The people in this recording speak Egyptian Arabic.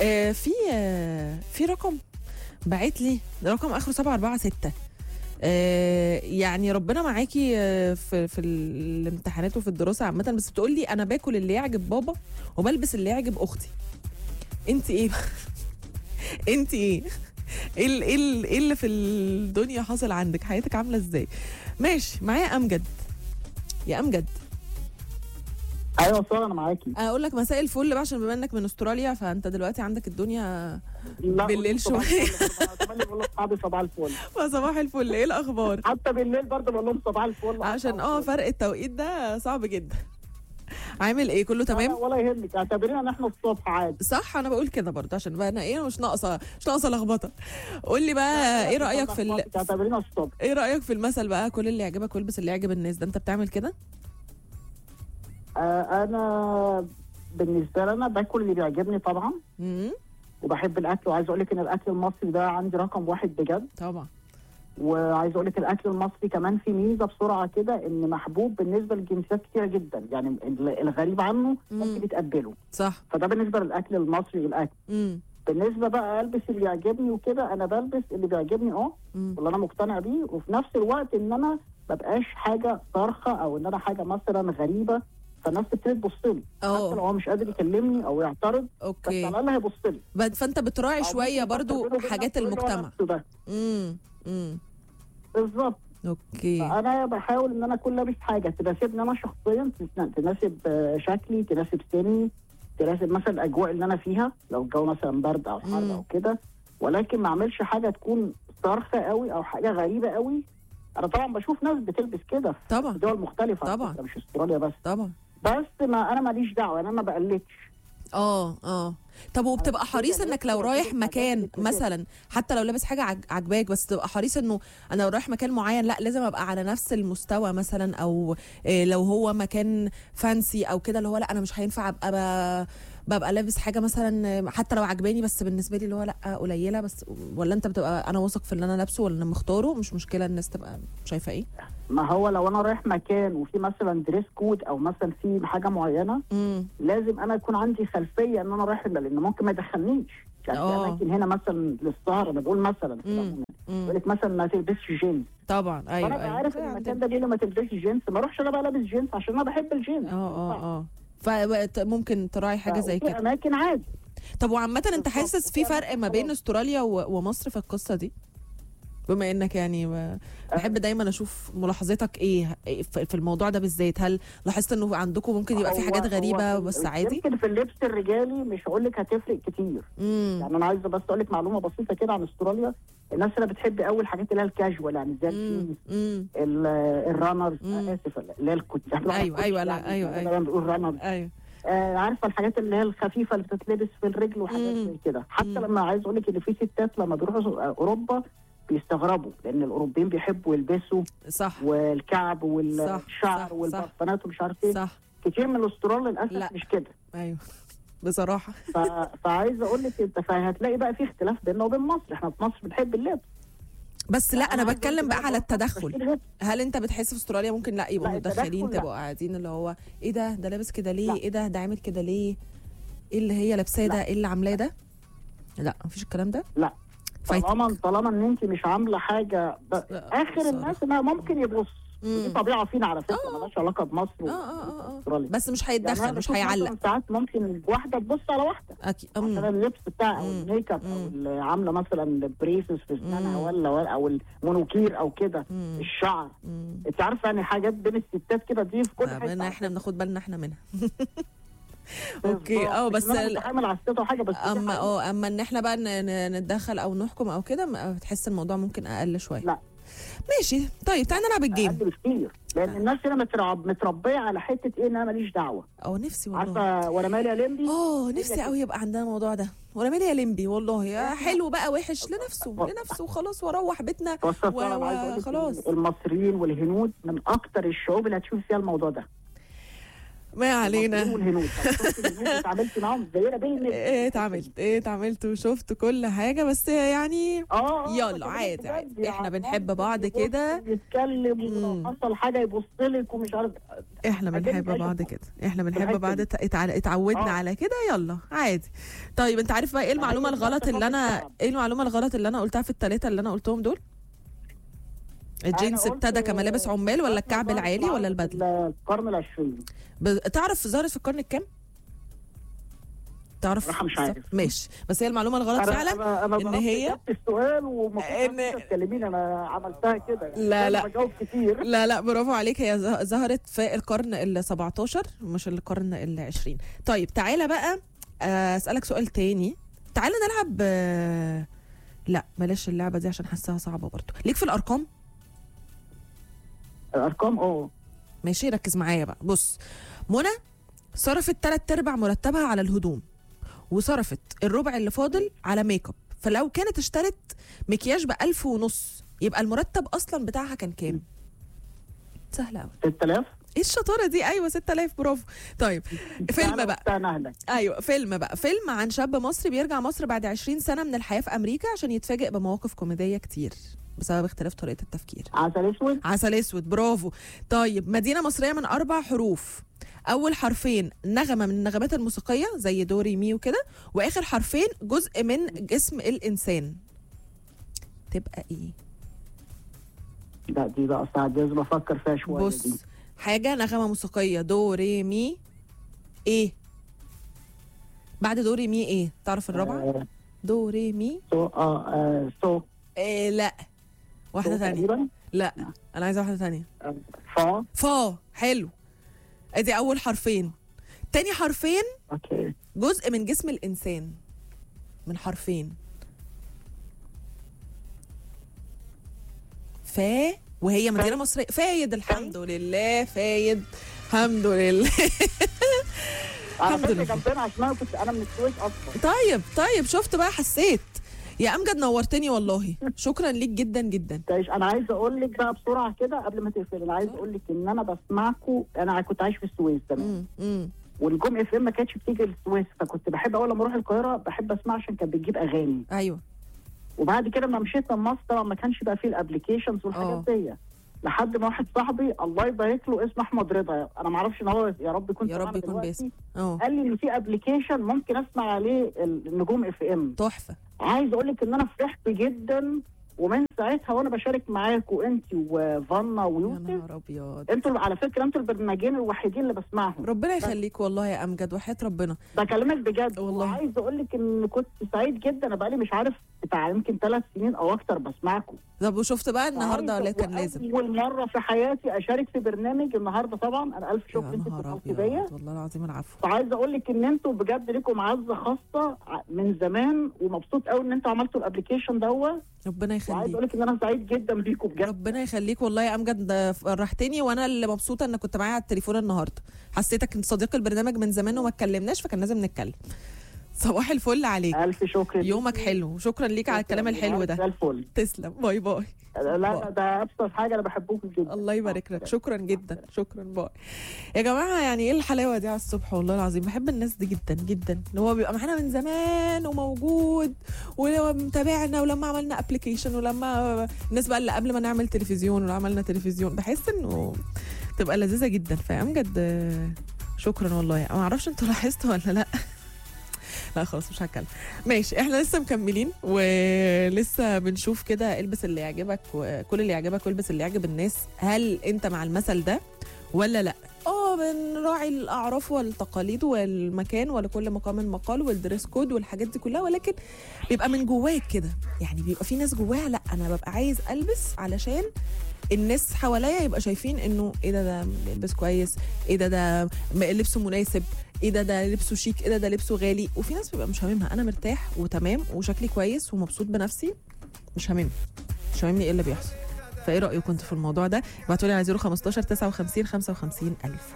آه في آه في رقم بعت لي رقم اخره 746 آه يعني ربنا معاكي آه في في الامتحانات وفي الدراسه عامه بس بتقول لي انا باكل اللي يعجب بابا وبلبس اللي يعجب اختي انت ايه انت ايه ايه ال- ايه ال- إيه اللي في الدنيا حاصل عندك حياتك عامله ازاي ماشي معايا امجد يا امجد ايوه ساره انا معاكي اقول لك مساء الفل بقى عشان بما انك من استراليا فانت دلوقتي عندك الدنيا لا بالليل صباح شوية. الفل. أنا كمان بقول لاصحابي صباح الفل صباح الفل ايه الاخبار حتى بالليل برضه بقول لهم صباح الفل عشان اه فرق التوقيت ده صعب جدا عامل ايه كله ولا, تمام ولا يهمك اعتبرينا ان احنا الصبح عادي صح انا بقول كده برضه عشان بقى انا ايه مش ناقصه مش ناقصه لخبطه قول لي بقى ايه رايك في ال... اعتبرينا الصبح ايه رايك في المثل بقى كل اللي يعجبك والبس اللي يعجب الناس ده انت بتعمل كده آه انا بالنسبه لي انا باكل اللي بيعجبني طبعا امم وبحب الاكل وعايز اقول لك ان الاكل المصري ده عندي رقم واحد بجد طبعا وعايز اقول لك الاكل المصري كمان في ميزه بسرعه كده ان محبوب بالنسبه لجنسيات كتيره جدا يعني ال- الغريب عنه ممكن يتقبله صح فده بالنسبه للاكل المصري والاكل امم بالنسبه بقى البس اللي يعجبني وكده انا بلبس اللي بيعجبني اه مم. واللي انا مقتنع بيه وفي نفس الوقت ان انا ما بقاش حاجه صارخه او ان انا حاجه مثلا غريبه فالناس تبتدي تبص لي حتى لو اه هو مش قادر يكلمني او يعترض بس اوكي على الاقل هيبص لي ب- فانت بتراعي أو شويه ممكن برضو يفكر بينه وبين حاجات نفسه اللي هو المجتمع نفسه ده امم امم بالظبط اوكي فانا بحاول ان انا اكون لابس حاجه تناسبني انا شخصيا تس- تناسب آه، شكلي تناسب سني تناسب مثلا الاجواء اللي انا فيها لو الجو مثلا برد او مم. حر او كده ولكن ما اعملش حاجه تكون صارخه قوي او حاجه غريبه قوي انا طبعا بشوف ناس بتلبس كده طبعا في دول مختلفه على طبعا. فكرة، مش استراليا بس طبعا بس ما انا ماليش دعوه انا ما بقلدش اه اه طب وبتبقى حريص يعني انك لو لسه رايح واخدين مكان حاجات كتير. مثلا حتى لو لابس حاجه عج- عجباك بس تبقى حريص انه انا لو رايح مكان معين لا لازم ابقى على نفس المستوى مثلا او إيه لو هو مكان فانسي او كده اللي هو لا انا مش هينفع ابقى ب- ببقى لابس حاجه مثلا حتى لو عجباني بس بالنسبه لي اللي هو لا قليله بس ولا انت بتبقى انا واثق في اللي انا لابسه ولا انا مختاره مش مشكله الناس تبقى شايفه ايه ما هو لو انا رايح مكان وفي مثلا دريس كود او مثلا في حاجه معينه امم لازم انا يكون عندي خلفيه ان انا رايح لان ممكن ما يدخلنيش يعني في آه. اماكن هنا مثلا للسهر انا بقول مثلا مم. يقول لك مثلا ما تلبسش جينز طبعا ايوه فانا ايوه عارف ان المكان ده ليه ما تلبسش جينز ما اروحش انا بقى لابس جينز عشان انا بحب الجينز اه اه اه فممكن تراعي حاجه زي في كده اماكن عادي طب وعامة انت بالظبط. حاسس في وفي فرق ما أماكن بين خلاص. استراليا و- ومصر في القصة دي؟ بما انك يعني ب- بحب دايما اشوف ملاحظتك ايه في في الموضوع ده بالذات هل لاحظت انه عندكم ممكن يبقى في هو- حاجات هو غريبة في- بس عادي؟ يمكن في اللبس الرجالي مش هقول لك هتفرق كتير امم يعني انا عايزه بس اقول لك معلومه بسيطه كده عن استراليا الناس اللي بتحب قوي الحاجات اللي هي الكاجوال يعني زي الجينز امم ال- الرانرز مم. انا اسف اللي هي الكوت أيوة، أيوة، لا، أيوة، أيوة. بنقول رانرز ايوه آه عارفه الحاجات اللي هي الخفيفه اللي بتتلبس في الرجل وحاجات مم. زي كده حتى مم. لما عايز اقول لك ان في ستات لما بيروحوا اوروبا بيستغربوا لان الاوروبيين بيحبوا يلبسوا صح والكعب صح، والشعر صح، والبرفانات ومش عارف ايه صح كتير من الاسترال لا. للاسف مش كده ايوه بصراحة ف... فعايز اقول لك انت فهتلاقي بقى في اختلاف بيننا وبين مصر احنا في مصر بنحب اللبس بس لا انا عايز بتكلم أقول لك بقى على برضه التدخل بشتري لبس. هل انت بتحس في استراليا ممكن لا يبقوا لا، التدخل متدخلين لا. تبقوا قاعدين اللي هو ايه ده ده لابس كده ليه لا. ايه ده ده عامل كده ليه ايه اللي هي لابساه ده لا. ايه اللي عاملاه ده لا مفيش الكلام ده لا فايتك طالما طالما ان انت مش عامله حاجه ب... لا، اخر بصراحة. الناس انها ممكن يبص مم. دي طبيعه فينا على فكره آه. مالهاش علاقه بمصر اه اه اه اه واستراليا بس مش يعني هيتدخل أنا مش بشوف هيعلق مثلاً ساعات ممكن واحده تبص على واحده اكيد عشان أم. اللبس بتاعها او مم. الميك اب او مم. اللي عامله مثلا بريسز في مم. اسنانها ولا ولا او المونوكير او كده مم. الشعر مم. انت عارفه يعني حاجات بين الستات كده دي في كل آه، حته بنا احنا بناخد بالنا احنا منها بالظبط. اوكي اه مش بس إن أنا ال- متحامل على الست او حاجه بس دي اما حقيقة. اه اما ان احنا بقى ن- ن- نتدخل او نحكم او كده ما- بتحس الموضوع ممكن اقل شويه لا. ماشي طيب تعالى نلعب الجيم اقل بكتير لان الناس هنا مترعب متربيه على حته ايه ان انا ماليش دعوه اه نفسي والله عارفه وانا مالي يا لمبي اه نفسي قوي يبقى عندنا الموضوع ده وانا مالي يا لمبي والله يا حلو بقى وحش لنفسه لنفسه وخلاص واروح بيتنا بس و- انا عايز اقول لك وخلاص. إن المصريين والهنود من اكتر الشعوب اللي هتشوف فيها الموضوع ده ما علينا المصريين والهنود طب شفت الهنود اتعاملت معاهم زينا بين ايه اتعملت ايه اتعملت وشفت كل حاجه بس يعني اه آه، يلا بس عادي بجد عادي. يعني احنا بنحب ممكن بعض يبص كده. يتكلم مم. ولو حصل حاجه يبص لك ومش عارف احنا أكنك بنحب عايشة بعض في- كده احنا بنحب الحتة بعض دي. ات- اتع- اتعودنا آه. على كده يلا عادي طيب انت عارف بقى ايه المعلومه عادي، الغلط بس اللي انا الشعب. ايه المعلومه الغلط اللي انا قلتها في الثلاثه اللي انا قلتهم دول الجينز أنا قلت- ابتدى كملابس عمال ولا الكعب العالي ولا البدله القرن العشرين ب... تعرف ظهرت في القرن الكام تعرف صراحة مش عارف. ماشي بس هي المعلومه الغلط أنا- فعلا انا انا إن ضربت هي- إجابة السؤال ومفروض إن- تكلميني انا عملتها كده لا، لا. أنا بجاوب كتير لا لا برافو عليك هي ظ- ظهرت في القرن ال 17 مش القرن ال 20 طيب تعالى بقى آه، اسالك سؤال تاني تعالى نلعب آه، لا بلاش اللعبه دي عشان حاساها صعبه برضو ليك في الارقام الارقام اه ماشي ركز معايا بقى بص منى صرفت تلات ارباع مرتبها على الهدوم وصرفت الربع اللي فاضل على ميك اب فلو كانت اشترت مكياج بألف ونص يبقى المرتب اصلا بتاعها كان كام سهله قوي 6000 ايه الشطاره دي ايوه 6000 برافو طيب فيلم بقى بتاع نهلك ايوه فيلم بقى فيلم عن شاب مصري بيرجع مصر بعد 20 سنه من الحياه في امريكا عشان يتفاجئ بمواقف كوميديه كتير بسبب اختلاف طريقه التفكير عسل اسود عسل اسود برافو طيب مدينه مصريه من اربع حروف اول حرفين نغمه من النغمات الموسيقيه زي دوري مي وكده واخر حرفين جزء من جسم الانسان تبقى ايه لا دي بقى صعب لازم افكر فيها شويه بص دي حاجه نغمه موسيقيه دو ري مي ايه بعد دو ري مي ايه تعرف الرابعه آه، دو ري مي سو اه آه، سو إيه لا واحده سو ثانيه تقريبا لا انا عايزه واحده ثانيه آه، فا فا حلو ادي اول حرفين تاني حرفين اوكي جزء من جسم الانسان من حرفين فا وهي مدينه مصريه فايد الحمد لله فايد الحمد لله على الحمد فكره لله. جنبنا عشان انا كنت انا من السويس اصلا طيب طيب شفت بقى حسيت يا امجد نورتني والله شكرا ليك جدا جدا تعيش انا عايز اقول لك بقى بسرعه كده قبل ما تقفل انا عايز اقول لك ان انا بسمعكم انا كنت عايش في السويس تمام مم، مم. والجم اف ام ما كانتش بتيجي السويس فكنت بحب اول لما اروح القاهره بحب اسمع عشان كانت بتجيب اغاني ايوه وبعد كده لما مشيت من مصر طبعا ما كانش بقى فيه الابلكيشنز آه. والحاجات دي لحد ما واحد صاحبي الله يبارك له اسمه احمد رضا انا ما اعرفش ان هو يا رب يكون يا رب سمعنا يكون دلوقتي. باسم اه قال لي ان في ابلكيشن ممكن اسمع عليه النجوم اف ام تحفه عايز اقول لك ان انا فرحت جدا ومن ساعتها وانا بشارك معاكم انت وفانا يا ويوسف نهار ابيض انتوا على فكره انتوا البرنامجين الوحيدين اللي بسمعهم ربنا يخليك والله يا امجد وحياه ربنا بكلمك بجد والله. وعايز اقول لك ان كنت سعيد جدا انا بقالي مش عارف بتاع يمكن ثلاث سنين او اكتر بسمعكم طب وشفت بقى النهارده عايز- ولا كان لازم اول مره في حياتي اشارك في برنامج النهارده طبعا انا الف شكر يا انت نهار اتصلتي بيا ابيض والله العظيم العفو فعايز اقول لك ان انتوا بجد لكم معزه خاصه ع- من زمان ومبسوط قوي ان انتوا عملتوا الابلكيشن دوت ربنا وعايز يخليك اقول لك ان انا سعيد جدا بيكم بجد ربنا يخليك والله يا امجد ده فرحتني وانا اللي مبسوطه ان كنت معايا على التليفون النهارده حسيتك انت صديق البرنامج من زمان وما اتكلمناش فكان لازم نتكلم صباح الفل عليك الف شكر ليكي. يومك حلو وشكرا ليك على الكلام الحلو زي ده الفل تسلم باي باي لا لا ده ابسط حاجه انا بحبكم جدا الله يبارك لك شكرا جدا شكرا باي يا جماعه يعني ايه الحلاوه دي على الصبح والله العظيم بحب الناس دي جدا جدا اللي هو بيبقى معانا من زمان وموجود ومتابعنا ولما عملنا ابلكيشن ولما الناس بقى اللي قبل ما نعمل تلفزيون ولا عملنا تلفزيون بحس انه تبقى لذيذه جدا فامجد آه، شكرا والله ما اعرفش انتوا لاحظتوا ولا لا لا خلاص مش هتكلم ماشي احنا لسه مكملين ولسه بنشوف كده البس اللي يعجبك وكل اللي يعجبك والبس اللي يعجب الناس هل انت مع المثل ده ولا لا اه بنراعي الاعراف والتقاليد والمكان ولكل مقام مقال والدريس كود والحاجات دي كلها ولكن بيبقى من جواك كده يعني بيبقى في ناس جواها لا انا ببقى عايز البس علشان الناس حواليا يبقى شايفين انه ايه ده ده بيلبس كويس ايه ده ده م- لبسه مناسب ايه ده ده لبسه شيك ايه ده ده لبسه غالي وفي ناس بيبقى مش هاممها انا مرتاح وتمام وشكلي كويس ومبسوط بنفسي مش هاممني مش هاممني ايه اللي بيحصل فايه رايكم انتوا في الموضوع ده ابعتوا لي على 015 59 55 الف